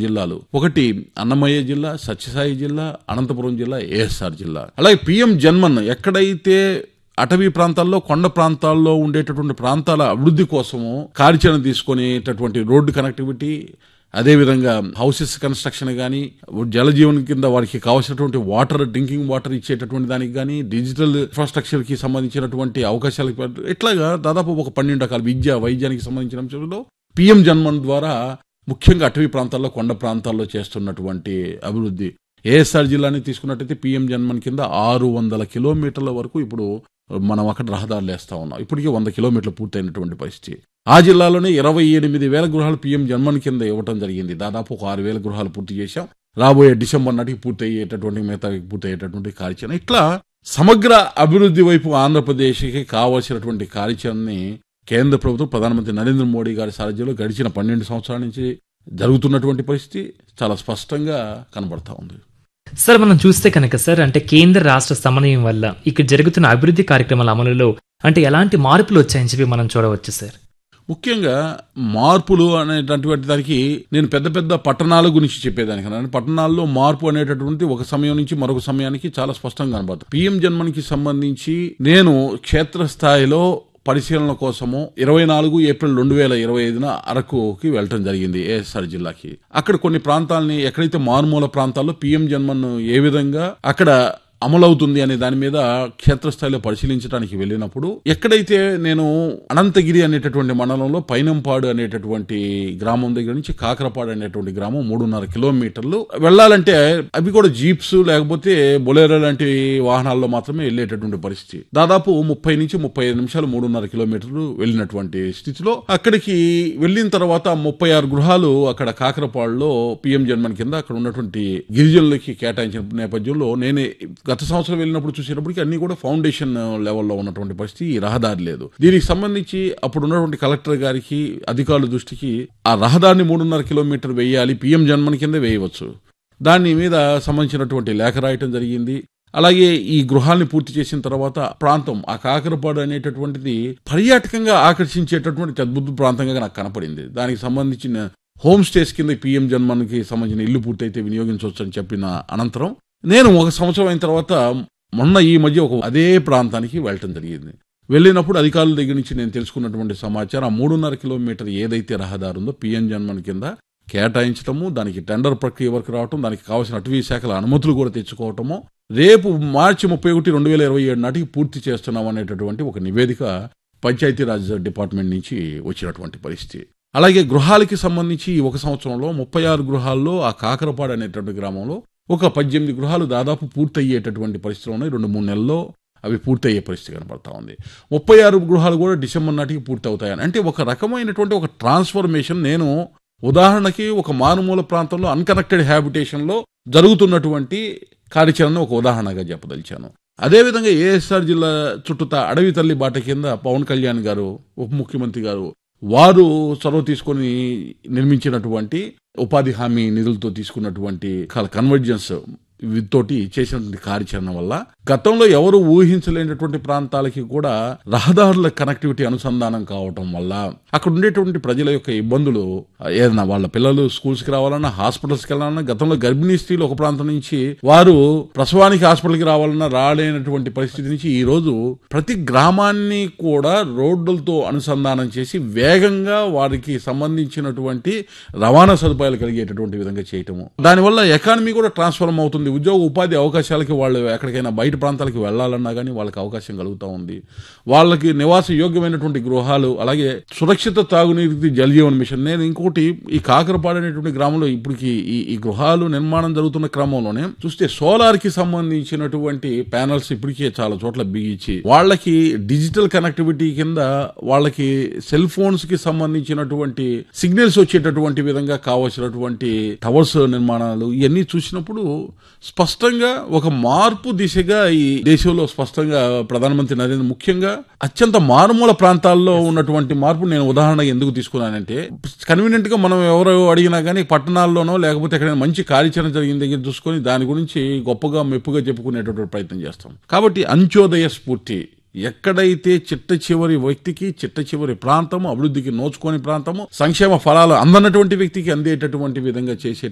జిల్లాలు ఒకటి అన్నమయ్య జిల్లా సత్యసాయి జిల్లా అనంతపురం జిల్లా ఏఎస్ఆర్ జిల్లా అలాగే పిఎం జన్మన్ ఎక్కడైతే అటవీ ప్రాంతాల్లో కొండ ప్రాంతాల్లో ఉండేటటువంటి ప్రాంతాల అభివృద్ధి కోసము కార్యాచరణ తీసుకునేటటువంటి రోడ్డు కనెక్టివిటీ అదేవిధంగా హౌసెస్ కన్స్ట్రక్షన్ కానీ జలజీవన్ కింద వారికి కావాల్సినటువంటి వాటర్ డ్రింకింగ్ వాటర్ ఇచ్చేటటువంటి దానికి కానీ డిజిటల్ ఇన్ఫ్రాస్ట్రక్చర్ కి సంబంధించినటువంటి అవకాశాలకు ఇట్లాగా దాదాపు ఒక పన్నెండు రకాల విద్య వైద్యానికి సంబంధించిన అంశంలో పిఎం జన్మన్ ద్వారా ముఖ్యంగా అటవీ ప్రాంతాల్లో కొండ ప్రాంతాల్లో చేస్తున్నటువంటి అభివృద్ధి ఏఎస్ఆర్ జిల్లాని తీసుకున్నట్టయితే పిఎం జన్మన్ కింద ఆరు వందల కిలోమీటర్ల వరకు ఇప్పుడు మనం అక్కడ రహదారులు వేస్తా ఉన్నాం ఇప్పటికీ వంద కిలోమీటర్లు పూర్తయినటువంటి పరిస్థితి ఆ జిల్లాలోనే ఇరవై ఎనిమిది వేల గృహాలు పిఎం జన్మన్ కింద ఇవ్వడం జరిగింది దాదాపు ఒక ఆరు వేల గృహాలు పూర్తి చేశాం రాబోయే డిసెంబర్ నాటికి పూర్తి అయ్యేటటువంటి మిగతా పూర్తి అయ్యేటటువంటి కార్యాచరణ ఇట్లా సమగ్ర అభివృద్ధి వైపు ఆంధ్రప్రదేశ్కి కావాల్సినటువంటి కార్యాచరణని కేంద్ర ప్రభుత్వం ప్రధానమంత్రి నరేంద్ర మోడీ గారి సారథ్యంలో గడిచిన పన్నెండు సంవత్సరాల నుంచి జరుగుతున్నటువంటి పరిస్థితి చాలా స్పష్టంగా కనబడతా ఉంది సార్ మనం చూస్తే కనుక సార్ అంటే కేంద్ర రాష్ట్ర సమన్వయం వల్ల ఇక్కడ జరుగుతున్న అభివృద్ధి కార్యక్రమాల అమలులో అంటే ఎలాంటి మార్పులు వచ్చాయని చెప్పి మనం చూడవచ్చు సార్ ముఖ్యంగా మార్పులు అనేటటువంటి దానికి నేను పెద్ద పెద్ద పట్టణాల గురించి చెప్పేదానికన్నా పట్టణాల్లో మార్పు అనేటటువంటి ఒక సమయం నుంచి మరొక సమయానికి చాలా స్పష్టంగా కనబడుతుంది పిఎం జన్మన్కి సంబంధించి నేను క్షేత్రస్థాయిలో పరిశీలన కోసము ఇరవై నాలుగు ఏప్రిల్ రెండు వేల ఇరవై ఐదున అరకుకి వెళ్ళటం జరిగింది ఏఎస్ఆర్ జిల్లాకి అక్కడ కొన్ని ప్రాంతాలని ఎక్కడైతే మారుమూల ప్రాంతాల్లో పిఎం జన్మన్ ఏ విధంగా అక్కడ అమలవుతుంది అనే దాని మీద క్షేత్రస్థాయిలో పరిశీలించడానికి వెళ్ళినప్పుడు ఎక్కడైతే నేను అనంతగిరి అనేటటువంటి మండలంలో పైనంపాడు అనేటటువంటి గ్రామం దగ్గర నుంచి కాకరపాడు అనేటువంటి గ్రామం మూడున్నర కిలోమీటర్లు వెళ్ళాలంటే అవి కూడా జీప్స్ లేకపోతే బొలేరో లాంటి వాహనాల్లో మాత్రమే వెళ్ళేటటువంటి పరిస్థితి దాదాపు ముప్పై నుంచి ముప్పై ఐదు నిమిషాలు మూడున్నర కిలోమీటర్లు వెళ్ళినటువంటి స్థితిలో అక్కడికి వెళ్ళిన తర్వాత ముప్పై ఆరు గృహాలు అక్కడ కాకరపాడులో పిఎం జన్మన్ కింద అక్కడ ఉన్నటువంటి గిరిజనులకి కేటాయించిన నేపథ్యంలో నేనే గత సంవత్సరం వెళ్ళినప్పుడు చూసేటప్పటికి అన్ని కూడా ఫౌండేషన్ లెవెల్లో ఉన్నటువంటి పరిస్థితి ఈ రహదారి లేదు దీనికి సంబంధించి అప్పుడు ఉన్నటువంటి కలెక్టర్ గారికి అధికారుల దృష్టికి ఆ రహదారిని మూడున్నర కిలోమీటర్ వేయాలి పిఎం జన్మన్ కింద వేయవచ్చు దాని మీద సంబంధించినటువంటి లేఖ రాయటం జరిగింది అలాగే ఈ గృహాల్ని పూర్తి చేసిన తర్వాత ప్రాంతం ఆ కాకరపాడు అనేటటువంటిది పర్యాటకంగా ఆకర్షించేటటువంటి అద్భుత ప్రాంతంగా నాకు కనపడింది దానికి సంబంధించిన హోమ్ స్టేస్ కింద పిఎం జన్మన్కి సంబంధించిన ఇల్లు పూర్తయితే వినియోగించవచ్చు అని చెప్పిన అనంతరం నేను ఒక సంవత్సరం అయిన తర్వాత మొన్న ఈ మధ్య ఒక అదే ప్రాంతానికి వెళ్ళటం జరిగింది వెళ్ళినప్పుడు అధికారుల దగ్గర నుంచి నేను తెలుసుకున్నటువంటి సమాచారం ఆ మూడున్నర కిలోమీటర్ ఏదైతే రహదారి ఉందో పిఎం జన్మన్ కింద కేటాయించడము దానికి టెండర్ ప్రక్రియ వరకు రావటం దానికి కావాల్సిన అటవీ శాఖల అనుమతులు కూడా తెచ్చుకోవటము రేపు మార్చి ముప్పై ఒకటి రెండు వేల ఇరవై ఏడు నాటికి పూర్తి చేస్తున్నాం అనేటటువంటి ఒక నివేదిక పంచాయతీరాజ్ డిపార్ట్మెంట్ నుంచి వచ్చినటువంటి పరిస్థితి అలాగే గృహాలకి సంబంధించి ఈ ఒక సంవత్సరంలో ముప్పై ఆరు గృహాల్లో ఆ కాకరపాడు అనేటువంటి గ్రామంలో ఒక పద్దెనిమిది గృహాలు దాదాపు పూర్తయ్యేటటువంటి పరిస్థితులు ఉన్నాయి రెండు మూడు నెలల్లో అవి పూర్తయ్యే పరిస్థితి కనబడతా ఉంది ముప్పై ఆరు గృహాలు కూడా డిసెంబర్ నాటికి పూర్తి అవుతాయని అంటే ఒక రకమైనటువంటి ఒక ట్రాన్స్ఫర్మేషన్ నేను ఉదాహరణకి ఒక మారుమూల ప్రాంతంలో అన్కనెక్టెడ్ హ్యాబిటేషన్లో జరుగుతున్నటువంటి కార్యాచరణ ఒక ఉదాహరణగా చెప్పదలిచాను అదేవిధంగా ఏఎస్ఆర్ జిల్లా చుట్టూతా అడవి తల్లి బాట కింద పవన్ కళ్యాణ్ గారు ఉప ముఖ్యమంత్రి గారు వారు చొరవ తీసుకొని నిర్మించినటువంటి ఉపాధి హామీ నిధులతో తీసుకున్నటువంటి కన్వర్జెన్స్ తోటి చేసినటువంటి కార్యాచరణ వల్ల గతంలో ఎవరు ఊహించలేనటువంటి ప్రాంతాలకి కూడా రహదారుల కనెక్టివిటీ అనుసంధానం కావటం వల్ల అక్కడ ఉండేటువంటి ప్రజల యొక్క ఇబ్బందులు ఏదైనా వాళ్ళ పిల్లలు స్కూల్స్కి రావాలన్నా హాస్పిటల్స్కి వెళ్ళాలన్నా గతంలో గర్భిణీ స్త్రీలు ఒక ప్రాంతం నుంచి వారు ప్రసవానికి హాస్పిటల్కి రావాలన్నా రాలేనటువంటి పరిస్థితి నుంచి ఈ రోజు ప్రతి గ్రామాన్ని కూడా రోడ్లతో అనుసంధానం చేసి వేగంగా వారికి సంబంధించినటువంటి రవాణా సదుపాయాలు కలిగేటటువంటి విధంగా చేయటము దానివల్ల ఎకానమీ కూడా ట్రాన్స్ఫార్మ్ అవుతుంది ఉద్యోగ ఉపాధి అవకాశాలకి వాళ్ళు ఎక్కడికైనా బయట ప్రాంతాలకు వెళ్ళాలన్నా కానీ వాళ్ళకి అవకాశం కలుగుతూ ఉంది వాళ్ళకి నివాస యోగ్యమైనటువంటి గృహాలు అలాగే సురక్షిత తాగునీటి జలజీవన్ మిషన్ నేను ఇంకోటి ఈ కాకరపాడు అనేటువంటి గ్రామంలో ఇప్పటికి ఈ ఈ గృహాలు నిర్మాణం జరుగుతున్న క్రమంలోనే చూస్తే సోలార్ కి సంబంధించినటువంటి ప్యానల్స్ ఇప్పటికే చాలా చోట్ల బిగించి వాళ్ళకి డిజిటల్ కనెక్టివిటీ కింద వాళ్ళకి సెల్ ఫోన్స్ కి సంబంధించినటువంటి సిగ్నల్స్ వచ్చేటటువంటి విధంగా కావాల్సినటువంటి టవర్స్ నిర్మాణాలు ఇవన్నీ చూసినప్పుడు స్పష్టంగా ఒక మార్పు దిశగా ఈ దేశంలో స్పష్టంగా ప్రధానమంత్రి నరేంద్ర ముఖ్యంగా అత్యంత మారుమూల ప్రాంతాల్లో ఉన్నటువంటి మార్పు నేను ఉదాహరణ ఎందుకు తీసుకున్నానంటే కన్వీనియంట్ గా మనం ఎవరు అడిగినా కానీ పట్టణాల్లోనో లేకపోతే ఎక్కడైనా మంచి కార్యాచరణ జరిగిన దగ్గర చూసుకొని దాని గురించి గొప్పగా మెప్పుగా చెప్పుకునేటటువంటి ప్రయత్నం చేస్తాం కాబట్టి అంత్యోదయ స్ఫూర్తి ఎక్కడైతే చిట్ట చివరి వ్యక్తికి చిట్ట చివరి ప్రాంతము అభివృద్ధికి నోచుకోని ప్రాంతము సంక్షేమ ఫలాలు అందనటువంటి వ్యక్తికి అందేటటువంటి విధంగా చేసే